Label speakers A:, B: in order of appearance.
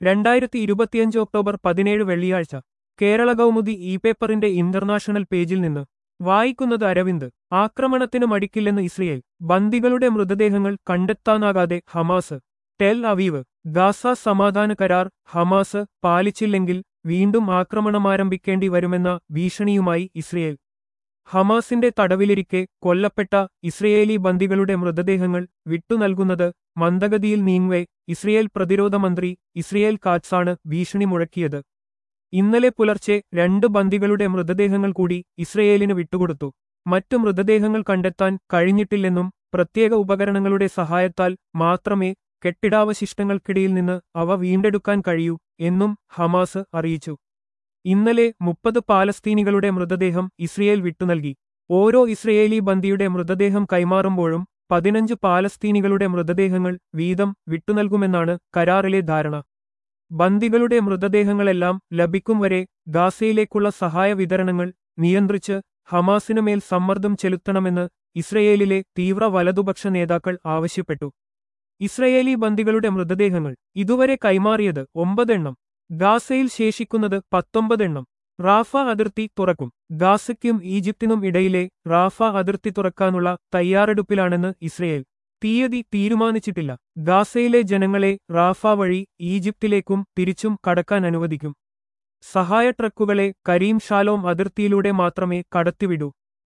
A: രണ്ടായിരത്തി ഇരുപത്തിയഞ്ച് ഒക്ടോബർ പതിനേഴ് വെള്ളിയാഴ്ച കേരള കൗമുദി ഇ പേപ്പറിന്റെ ഇന്റർനാഷണൽ പേജിൽ നിന്ന് വായിക്കുന്നത് അരവിന്ദ് ആക്രമണത്തിന് മടിക്കില്ലെന്ന് ഇസ്രയേൽ ബന്ദികളുടെ മൃതദേഹങ്ങൾ കണ്ടെത്താനാകാതെ ഹമാസ് ടെൽ അവീവ് ഗാസ സമാധാന കരാർ ഹമാസ് പാലിച്ചില്ലെങ്കിൽ വീണ്ടും ആക്രമണമാരംഭിക്കേണ്ടി വരുമെന്ന ഭീഷണിയുമായി ഇസ്രയേൽ ഹമാസിന്റെ തടവിലിരിക്കെ കൊല്ലപ്പെട്ട ഇസ്രയേലി ബന്ദികളുടെ മൃതദേഹങ്ങൾ വിട്ടുനൽകുന്നത് മന്ദഗതിയിൽ നീങ്ങവെ ഇസ്രയേൽ പ്രതിരോധ മന്ത്രി ഇസ്രയേൽ കാറ്റ്സാണ് ഭീഷണി മുഴക്കിയത് ഇന്നലെ പുലർച്ചെ രണ്ട് ബന്ദികളുടെ മൃതദേഹങ്ങൾ കൂടി ഇസ്രയേലിന് വിട്ടുകൊടുത്തു മറ്റു മൃതദേഹങ്ങൾ കണ്ടെത്താൻ കഴിഞ്ഞിട്ടില്ലെന്നും പ്രത്യേക ഉപകരണങ്ങളുടെ സഹായത്താൽ മാത്രമേ കെട്ടിടാവശിഷ്ടങ്ങൾക്കിടയിൽ നിന്ന് അവ വീണ്ടെടുക്കാൻ കഴിയൂ എന്നും ഹമാസ് അറിയിച്ചു ഇന്നലെ മുപ്പത് പാലസ്തീനികളുടെ മൃതദേഹം ഇസ്രയേൽ വിട്ടുനൽകി ഓരോ ഇസ്രയേലി ബന്ദിയുടെ മൃതദേഹം കൈമാറുമ്പോഴും പതിനഞ്ച് പാലസ്തീനികളുടെ മൃതദേഹങ്ങൾ വീതം വിട്ടുനൽകുമെന്നാണ് കരാറിലെ ധാരണ ബന്ദികളുടെ മൃതദേഹങ്ങളെല്ലാം ലഭിക്കും വരെ ഗാസയിലേക്കുള്ള സഹായ വിതരണങ്ങൾ നിയന്ത്രിച്ച് ഹമാസിനുമേൽ സമ്മർദ്ദം ചെലുത്തണമെന്ന് ഇസ്രയേലിലെ തീവ്ര വലതുപക്ഷ നേതാക്കൾ ആവശ്യപ്പെട്ടു ഇസ്രയേലി ബന്ദികളുടെ മൃതദേഹങ്ങൾ ഇതുവരെ കൈമാറിയത് ഒമ്പതെണ്ണം ഗാസയിൽ ശേഷിക്കുന്നത് പത്തൊമ്പതെണ്ണം റാഫ അതിർത്തി തുറക്കും ഗാസയ്ക്കും ഈജിപ്തിനും ഇടയിലെ റാഫ അതിർത്തി തുറക്കാനുള്ള തയ്യാറെടുപ്പിലാണെന്ന് ഇസ്രയേൽ തീയതി തീരുമാനിച്ചിട്ടില്ല ഗാസയിലെ ജനങ്ങളെ റാഫ വഴി ഈജിപ്തിലേക്കും തിരിച്ചും കടക്കാൻ അനുവദിക്കും സഹായ ട്രക്കുകളെ കരീം ഷാലോം അതിർത്തിയിലൂടെ മാത്രമേ കടത്തിവിടൂ